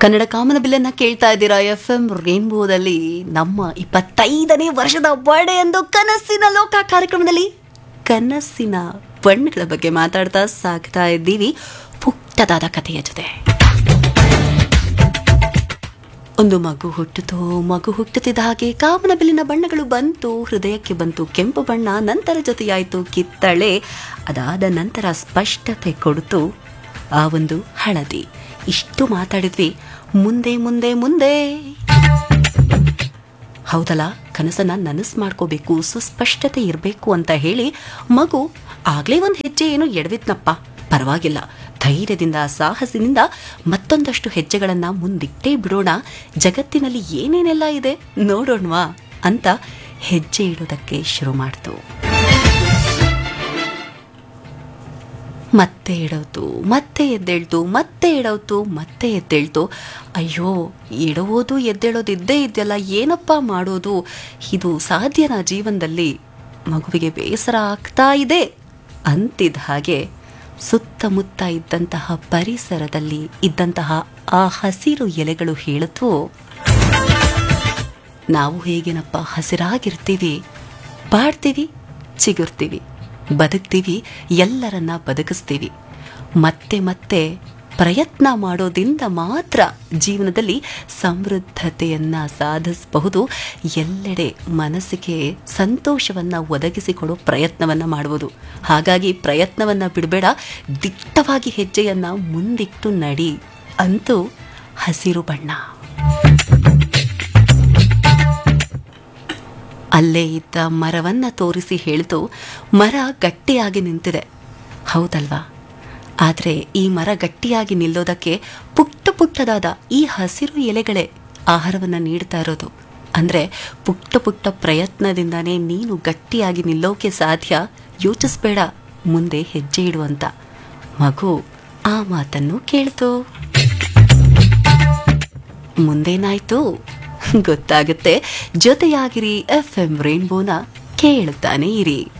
ಕನ್ನಡ ಕಾಮನಬಿಲ್ಲನ್ನ ಕೇಳ್ತಾ ಇದ್ದೀರಾ F M ರೇನ್ಬೋದಲ್ಲಿ ನಮ್ಮ ಇಪ್ಪತ್ತೈದನೇ ವರ್ಷದ ಬರ್ಡೇ ಎಂದು ಕನಸಿನ ಲೋಕ ಕಾರ್ಯಕ್ರಮದಲ್ಲಿ ಕನಸಿನ ಬಣ್ಣಗಳ ಬಗ್ಗೆ ಮಾತಾಡ್ತಾ ಸಾಗ್ತಾ ಇದ್ದೀವಿ ಪುಟ್ಟದಾದ ಕಥೆಯ ಜೊತೆ ಒಂದು ಮಗು ಹುಟ್ಟಿತು ಮಗು ಹುಟ್ಟುತ್ತಿದ್ದ ಹಾಗೆ ಕಾಮನಬಿಲ್ಲಿನ ಬಣ್ಣಗಳು ಬಂತು ಹೃದಯಕ್ಕೆ ಬಂತು ಕೆಂಪು ಬಣ್ಣ ನಂತರ ಜೊತೆಯಾಯಿತು ಕಿತ್ತಳೆ ಅದಾದ ನಂತರ ಸ್ಪಷ್ಟತೆ ಕೊಡ್ತು ಆ ಒಂದು ಹಳದಿ ಇಷ್ಟು ಮಾತಾಡಿದ್ವಿ ಮುಂದೆ ಮುಂದೆ ಮುಂದೆ ಹೌದಲ್ಲ ಕನಸನ್ನ ನನಸು ಮಾಡ್ಕೋಬೇಕು ಸುಸ್ಪಷ್ಟತೆ ಇರಬೇಕು ಅಂತ ಹೇಳಿ ಮಗು ಆಗ್ಲೇ ಒಂದು ಹೆಜ್ಜೆ ಏನೋ ಎಡವಿತ್ನಪ್ಪ ಪರವಾಗಿಲ್ಲ ಧೈರ್ಯದಿಂದ ಸಾಹಸದಿಂದ ಮತ್ತೊಂದಷ್ಟು ಹೆಜ್ಜೆಗಳನ್ನ ಮುಂದಿಟ್ಟೇ ಬಿಡೋಣ ಜಗತ್ತಿನಲ್ಲಿ ಏನೇನೆಲ್ಲ ಇದೆ ನೋಡೋಣವಾ ಅಂತ ಹೆಜ್ಜೆ ಇಡೋದಕ್ಕೆ ಶುರು ಮಾಡ್ತು ಮತ್ತೆ ಇಡೋತು ಮತ್ತೆ ಎದ್ದೇಳ್ತು ಮತ್ತೆ ಇಡೋತು ಮತ್ತೆ ಎದ್ದೇಳ್ತು ಅಯ್ಯೋ ಇಡುವುದು ಎದ್ದೇಳೋದು ಇದ್ದೇ ಇದೆಯಲ್ಲ ಏನಪ್ಪ ಮಾಡೋದು ಇದು ಸಾಧ್ಯನಾ ಜೀವನದಲ್ಲಿ ಮಗುವಿಗೆ ಬೇಸರ ಆಗ್ತಾ ಇದೆ ಅಂತಿದ್ದ ಹಾಗೆ ಸುತ್ತಮುತ್ತ ಇದ್ದಂತಹ ಪರಿಸರದಲ್ಲಿ ಇದ್ದಂತಹ ಆ ಹಸಿರು ಎಲೆಗಳು ಹೇಳುತ್ತೋ ನಾವು ಹೇಗೇನಪ್ಪ ಹಸಿರಾಗಿರ್ತೀವಿ ಬಾಡ್ತೀವಿ ಚಿಗುರ್ತೀವಿ ಬದುಕ್ತೀವಿ ಎಲ್ಲರನ್ನ ಬದುಕಿಸ್ತೀವಿ ಮತ್ತೆ ಮತ್ತೆ ಪ್ರಯತ್ನ ಮಾಡೋದ್ರಿಂದ ಮಾತ್ರ ಜೀವನದಲ್ಲಿ ಸಮೃದ್ಧತೆಯನ್ನ ಸಾಧಿಸಬಹುದು ಎಲ್ಲೆಡೆ ಮನಸ್ಸಿಗೆ ಸಂತೋಷವನ್ನ ಒದಗಿಸಿಕೊಡೋ ಪ್ರಯತ್ನವನ್ನ ಮಾಡುವುದು ಹಾಗಾಗಿ ಪ್ರಯತ್ನವನ್ನ ಬಿಡಬೇಡ ದಿಟ್ಟವಾಗಿ ಹೆಜ್ಜೆಯನ್ನ ಮುಂದಿಟ್ಟು ನಡಿ ಅಂತೂ ಹಸಿರು ಬಣ್ಣ ಅಲ್ಲೇ ಇದ್ದ ಮರವನ್ನ ತೋರಿಸಿ ಹೇಳ್ತು ಮರ ಗಟ್ಟಿಯಾಗಿ ನಿಂತಿದೆ ಹೌದಲ್ವಾ ಆದರೆ ಈ ಮರ ಗಟ್ಟಿಯಾಗಿ ನಿಲ್ಲೋದಕ್ಕೆ ಪುಟ್ಟ ಪುಟ್ಟದಾದ ಈ ಹಸಿರು ಎಲೆಗಳೇ ಆಹಾರವನ್ನು ನೀಡ್ತಾ ಇರೋದು ಅಂದರೆ ಪುಟ್ಟ ಪುಟ್ಟ ಪ್ರಯತ್ನದಿಂದಾನೇ ನೀನು ಗಟ್ಟಿಯಾಗಿ ನಿಲ್ಲೋಕೆ ಸಾಧ್ಯ ಯೋಚಿಸ್ಬೇಡ ಮುಂದೆ ಹೆಜ್ಜೆ ಇಡುವಂತ ಮಗು ಆ ಮಾತನ್ನು ಕೇಳ್ತು ಮುಂದೇನಾಯ್ತು ಗೊತ್ತಾಗುತ್ತೆ ಜೊತೆಯಾಗಿರಿ ಎಫ್ ಎಂ ರೇನ್ಬೋನ ಕೇಳುತ್ತಾನೆ ಇರಿ